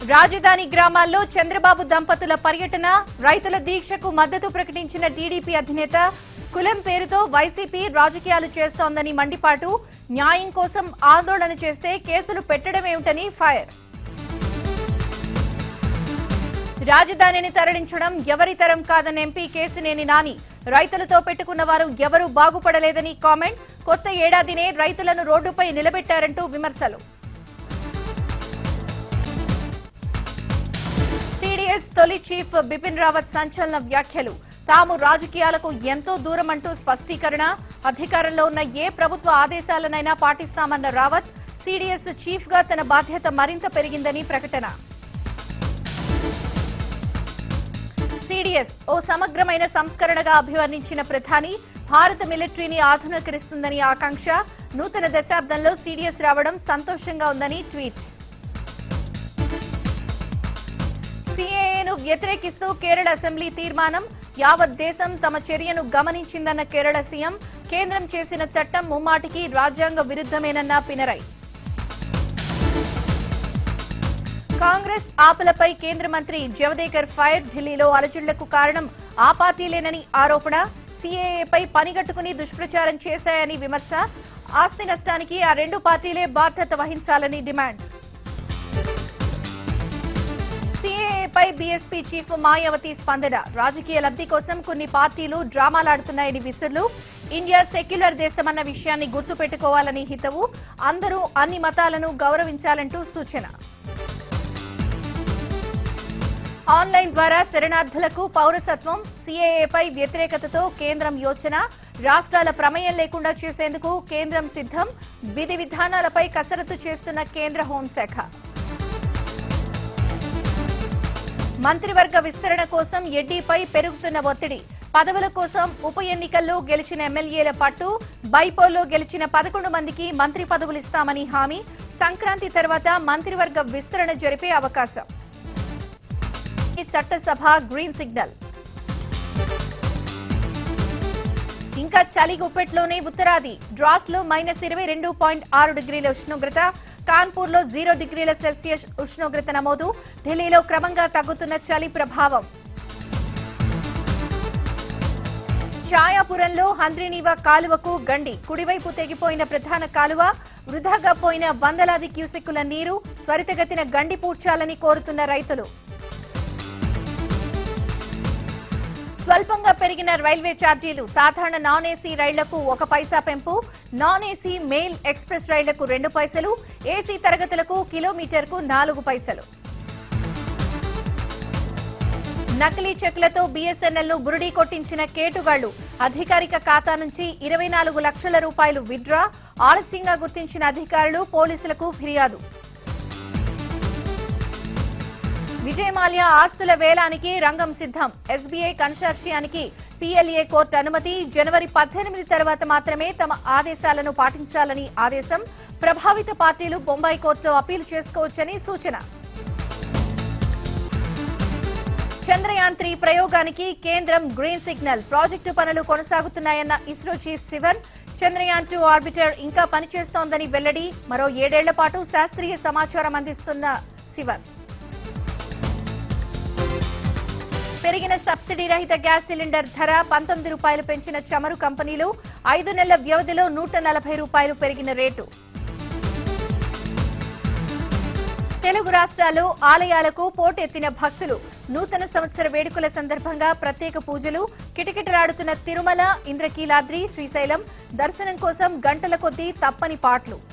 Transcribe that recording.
రాజధాని గ్రామాల్లో చంద్రబాబు దంపతుల పర్యటన రైతుల దీక్షకు మద్దతు ప్రకటించిన టీడీపీ అధినేత కులం పేరుతో వైసీపీ రాజకీయాలు చేస్తోందని మండిపాటు న్యాయం కోసం ఆందోళన చేస్తే కేసులు పెట్టడమేమిటని ఫైర్ రాజధానిని తరలించడం ఎవరి తరం కాదన్న ఎంపీ కేసినేని నాని రైతులతో పెట్టుకున్న వారు ఎవరూ బాగుపడలేదని కామెంట్ కొత్త ఏడాదినే రైతులను రోడ్డుపై నిలబెట్టారంటూ విమర్శలు సిడిఎస్ తొలి చీఫ్ బిపిన్ రావత్ సంచలన వ్యాఖ్యలు తాము రాజకీయాలకు ఎంతో దూరం అంటూ స్పష్టీకరణ అధికారంలో ఉన్న ఏ ప్రభుత్వ ఆదేశాలనైనా పాటిస్తామన్న రావత్ సిడిఎస్ చీఫ్ గా తన బాధ్యత మరింత పెరిగిందని ప్రకటన సిడిఎస్ ఓ సమగ్రమైన సంస్కరణగా అభివర్ణించిన ప్రధాని భారత మిలిటరీని ఆధునీకరిస్తుందని ఆకాంక్ష నూతన దశాబ్దంలో సిడిఎస్ రావడం సంతోషంగా ఉందని ట్వీట్ సీఏఏను వ్యతిరేకిస్తూ కేరళ అసెంబ్లీ తీర్మానం యావత్ దేశం తమ చర్యను గమనించిందన్న కేరళ సీఎం కేంద్రం చేసిన చట్టం ముమ్మాటికి రాజ్యాంగ విరుద్ధమేనన్న పినరై కాంగ్రెస్ ఆపలపై కేంద్ర మంత్రి జవదేకర్ ఫైర్ ఢిల్లీలో అలజడులకు కారణం ఆ పార్టీలేనని ఆరోపణ సీఏఏపై పనిగట్టుకుని దుష్ప్రచారం చేశాయని విమర్శ ఆస్తి నష్టానికి ఆ రెండు పార్టీలే బాధ్యత వహించాలని డిమాండ్ సీఏఏపై బీఎస్పీ చీఫ్ మాయావతి స్పందన రాజకీయ లబ్ధి కోసం కొన్ని పార్టీలు డ్రామాలాడుతున్నాయని విసుర్లు ఇండియా సెక్యులర్ దేశమన్న విషయాన్ని గుర్తుపెట్టుకోవాలని హితవు అందరూ అన్ని మతాలను గౌరవించాలంటూ సూచన ఆన్లైన్ ద్వారా శరణార్థులకు పౌరసత్వం సీఏఏపై వ్యతిరేకతతో కేంద్రం యోచన రాష్ట్రాల ప్రమేయం లేకుండా చేసేందుకు కేంద్రం సిద్ధం విధి విధానాలపై కసరత్తు చేస్తున్న కేంద్ర హోంశాఖ మంత్రివర్గ విస్తరణ కోసం ఎడ్డీపై పెరుగుతున్న ఒత్తిడి పదవుల కోసం ఉప ఎన్నికల్లో గెలిచిన ఎమ్మెల్యేల పట్టు బైపోల్లో గెలిచిన పదకొండు మందికి మంత్రి పదవులు ఇస్తామని హామీ సంక్రాంతి తర్వాత మంత్రివర్గ విస్తరణ జరిపే అవకాశం ఈ చట్టసభ గ్రీన్ సిగ్నల్ ఇంకా చలి గుప్పెట్లోనే ఉత్తరాది డ్రాస్ లో మైనస్ ఇరవై రెండు పాయింట్ ఆరు డిగ్రీల ఉష్ణోగ్రత కాన్పూర్ లో జీరో డిగ్రీల సెల్సియస్ ఉష్ణోగ్రత నమోదు ఢిల్లీలో క్రమంగా తగ్గుతున్న చలి ప్రభావం ఛాయాపురంలో హంద్రీనీవా కాలువకు గండి కుడివైపు తెగిపోయిన ప్రధాన కాలువ వృధాగా పోయిన వందలాది క్యూసెక్కుల నీరు త్వరితగతిన గండి పూడ్చాలని కోరుతున్న రైతులు స్వల్పంగా పెరిగిన రైల్వే ఛార్జీలు సాధారణ నాన్ ఏసీ రైళ్లకు ఒక పైసా పెంపు నాన్ ఏసీ మెయిల్ ఎక్స్ప్రెస్ రైళ్లకు రెండు పైసలు ఏసీ తరగతులకు కిలోమీటర్కు నాలుగు పైసలు నకిలీ చెక్లతో బీఎస్ఎన్ఎల్ ను బురుడీ కొట్టించిన కేటుగాళ్లు అధికారిక ఖాతా నుంచి ఇరవై నాలుగు లక్షల రూపాయలు విత్డ్రా ఆలస్యంగా గుర్తించిన అధికారులు పోలీసులకు ఫిర్యాదు విజయమాల్య ఆస్తుల వేలానికి రంగం సిద్ధం ఎస్బీఐ కన్సార్షియానికి పీఎల్ఏ కోర్టు అనుమతి జనవరి పద్దెనిమిది తర్వాత మాత్రమే తమ ఆదేశాలను పాటించాలని ఆదేశం ప్రభావిత పార్టీలు బొంబాయి కోర్టులో అప్పీలు చేసుకోవచ్చని సూచన చంద్రయాన్ త్రీ ప్రయోగానికి కేంద్రం గ్రీన్ సిగ్నల్ ప్రాజెక్టు పనులు కొనసాగుతున్నాయన్న ISRO chief Sivan Chandrayaan two orbiter ఇంకా పనిచేస్తోందని వెల్లడి మరో ఏడేళ్ల పాటు శాస్త్రీయ సమాచారం అందిస్తున్న శివన్ పెరిగిన సబ్సిడీ రహిత గ్యాస్ సిలిండర్ ధర పంతొమ్మిది రూపాయలు పెంచిన చమురు కంపెనీలు ఐదు నెలల వ్యవధిలో నూట నలభై రూపాయలు పెరిగిన రేటు తెలుగు రాష్ట్రాల్లో ఆలయాలకు పోటెత్తిన భక్తులు నూతన సంవత్సర వేడుకల సందర్భంగా ప్రత్యేక పూజలు కిటకిటలాడుతున్న తిరుమల ఇంద్రకీలాద్రి శ్రీశైలం దర్శనం కోసం గంటల కొద్దీ తప్పని పాట్లు